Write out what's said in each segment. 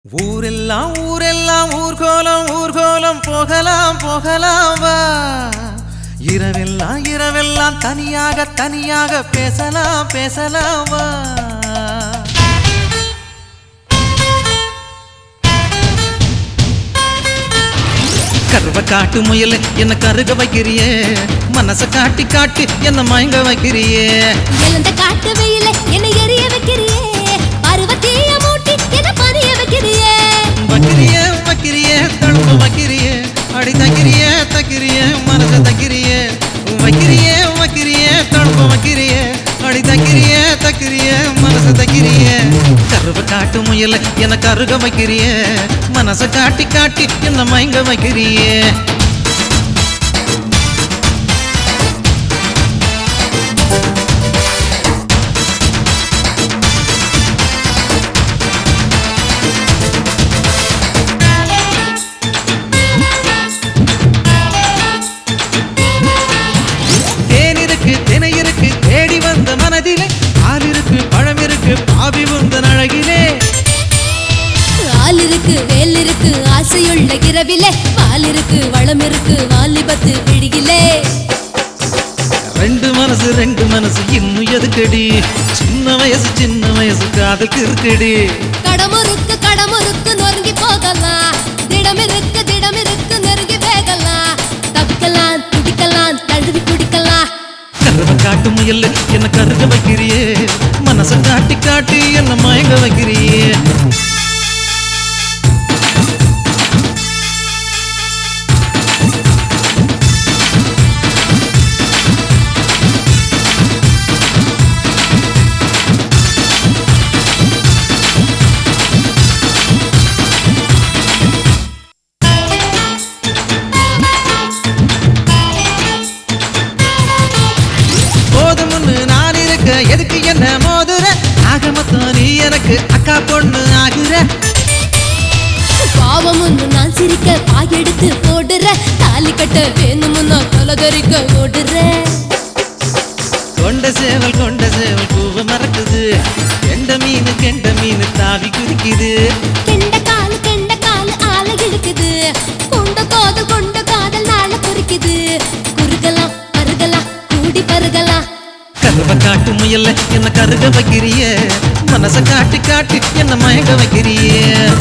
ஊரெல்லாம் ஊரெல்லாம் ஊர்கோலம் ஊர்கோலம் போகலாம் போகலாம் வா இரவெல்லாம் இரவெல்லாம் தனியாக தனியாக பேசலாம் பேசலாம் வா கருவ காட்டு முயல் என்ன கருக வைக்கிறியே மனச காட்டி காட்டி என்ன மயங்க வைக்கிறியே எழுந்த காட்டு வெயில என்னை எரிய வைக்கிறியே பருவத்தீய மூட்டி என்ன பணிய வைக்கிறியே வைக்கிறியே வைக்கிறியே தழும்பு வைக்கிறியே அடி தக்கிறியே தக்கிறியே மனச தக்கிறியே வைக்கிறியே வைக்கிறியே தழும்பு வைக்கிறியே அடி தக்கிறியே தக்கிறியே மனச தக்கிறியே கருவ காட்டு முயல் என்ன கருக வைக்கிறியே மனச காட்டி காட்டி என்ன மயங்க வைக்கிறியே தேன் இருக்கு தினை இருக்கு தேடி வந்த மனதிலே பால் இருக்கு பழம் இருக்கு பாவி உந்தன் அழகிலே ஆள் இருக்கு வேல் இருக்கு ஆசையுள்ள இரவிலே பால் இருக்கு வளம் இருக்கு வாலிபத்து விழியிலே ரெண்டு மனசு ரெண்டு மனசு இன்னும் எதுக்கடி சின்ன வயசு சின்ன வயசு காதுக்கு இருக்குடி கடமுறுக்கு கடமுறுக்கு நொறுங்கி போகலாம் திடம் இருக்கு திடம் இருக்கு நெருங்கி வேகலாம் தப்பிக்கலாம் துடிக்கலாம் தழுவி குடிக்கலாம் கருவ காட்டு முயல் என்ன கருக வைக்கிறியே மனச காட்டி காட்டி என்ன மயங்க வைக்கிறியே போதும்னு நான் இருக்க எதுக்கு என்ன மோதுற ஆக மொத்தம் நீ எனக்கு அக்கா பொண்ணு ஆகுற பாவம் ஒன்று நான் சிரிக்க பாயெடுத்து போடுற தாலி கட்ட வேணுமுன்னா கொலதறிக்க ஓடுற கொண்ட சேவல் கொண்ட சேவல் பூவ மறக்குது கெண்ட மீன் கெண்ட மீன் தாவி குதிக்குது கெண்ட காலு கெண்ட காலு ஆள இழுக்குது கொண்ட காதல் கொண்ட காதல் நாள குறிக்குது குறுகலாம் பருகலாம் கூடி பருகலாம் கருவ காட்டு முயல்ல என்ன கருக வைக்கிறியே மனச காட்டி காட்டி என்ன மயங்க வைக்கிறியே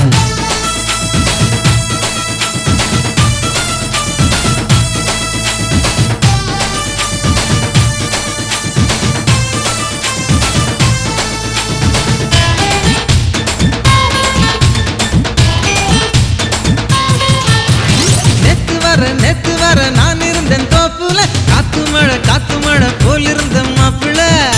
நேத்து வர நேத்து வர நான் இருந்தேன் தோப்புல காத்து மழை காத்து மழை போல் இருந்த மாப்பிள்ள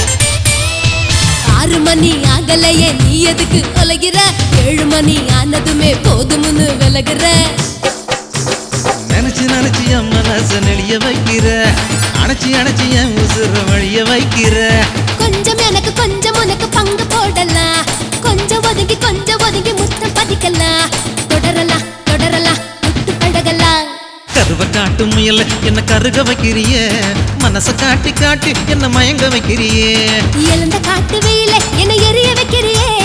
ஆறு மணி ஆகலையே நீ எதுக்கு ஒலகிற ஏழு மணி ஆனதுமே போதும்னு விலகுற நினைச்சு நினைச்சு என் மனச நெளிய வைக்கிற அணைச்சி அணைச்சி என் உசுர வழிய வைக்கிற கொஞ்சம் எனக்கு கொஞ்சம் உனக்கு பங்கு போடலாம் கொஞ்சம் ஒதுங்கி கொஞ்சம் ஒதுங்கி முத்தம் பதிக்கலாம் தொடரலாம் தொடரலாம் விட்டு பழகலாம் கருவ காட்டு முயல்ல என்ன கருக வைக்கிறியே மனச காட்டி காட்டி என்ன மயங்க வைக்கிறியே எழுந்த காட்டு வெயில என்னை எரிய வைக்கிறியே